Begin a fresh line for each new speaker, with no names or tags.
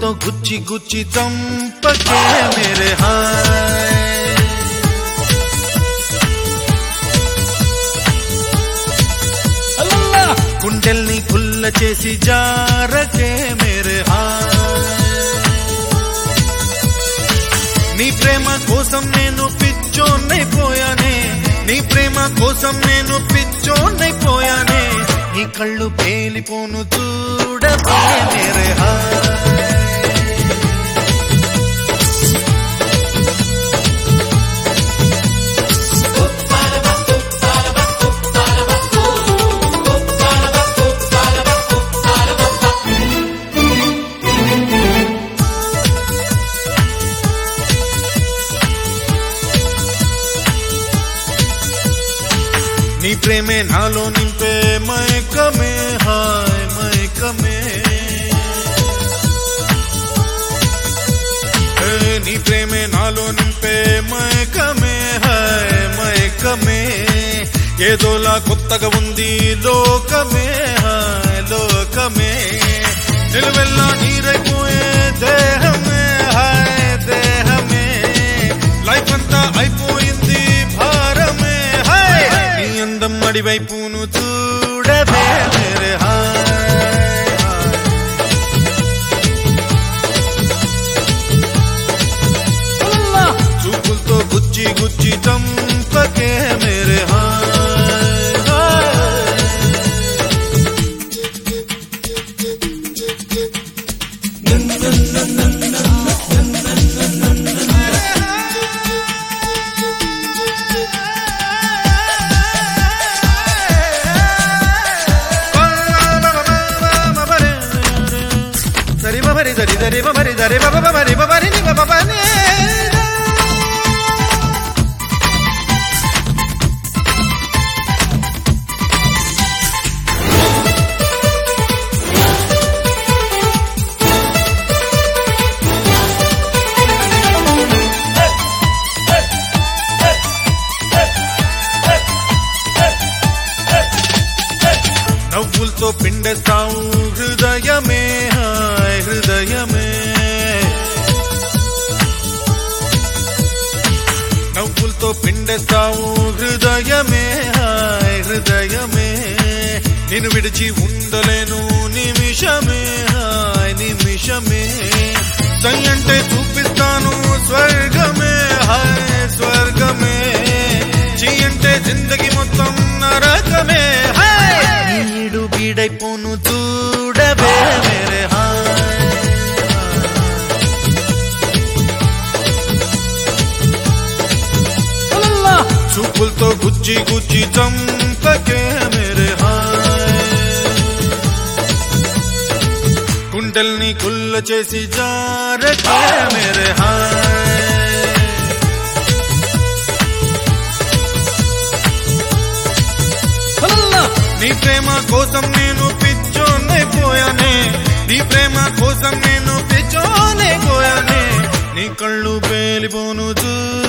గుచ్చి గుచ్చి చంపకే మేరే హాయ్
అల్లల్లా
గుండెల్ని పుల్ల చేసి జారకే మేరే హాయ్ నీ ప్రేమ కోసం నేను పిచ్చోన్నైపోయానే నీ ప్రేమ కోసం నేను పిచ్చోన్నైపోయానే నీ కళ్ళు పేలిపోను చూడవే మేరే హాయ్ నీ ప్రేమే నాలో నింపే మైకమే హాయ్ మైకమే ఏ, నీ ప్రేమే నాలో నింపే మైకమే హాయ్ మైకమే ఏదోలా కొత్తగా ఉంది లోకమే హాయ్ లోకమే నిలువెల్లా నీరైపోయే దేహమే హాయ్ దేహమే లైఫ్ అంతా అయిపోయింది భారమే హాయ్ నీ అందం అడివైపును చూడవే మేరే హాయ్ హాయ్.
అల్లల్లా
చూపులతో గుచ్చి గుచ్చి చంపకే మేరే హాయ్ హాయ్. సరి బరి సరి సరి బరి సరి బబ బరి బరి ని బబ బని నవ్వులతో పిండేస్తావు హృదయమే హాయ్ హృదయమే నవ్వులతో పిండేస్తావు హృదయమే హాయ్ హృదయమే నేను విడిచి ఉండలేను నిమిషమే హాయ్ నిమిషమే సై అంటే చూపిస్తాను స్వర్గమే హాయ్ స్వర్గమే చీ అంటే జిందగీ మొత్తం నరకమే హాయ్ నీడు బీడైపోను చూడవే మేరే హాయ్
అల్లల్లా
చూపులతో గుచ్చి గుచ్చి చంపకే మేరే హాయ్ గుండెల్ని కుల్ల చేసి జారకే మేరే హాయ్
అల్లల్లా
నీ ప్రేమ కోసం నేను పిచ్చోనైపోయానే నీ ప్రేమ కోసం నేను పిచ్చోనైపోయానే నీ కళ్ళు పేలిపోను చూ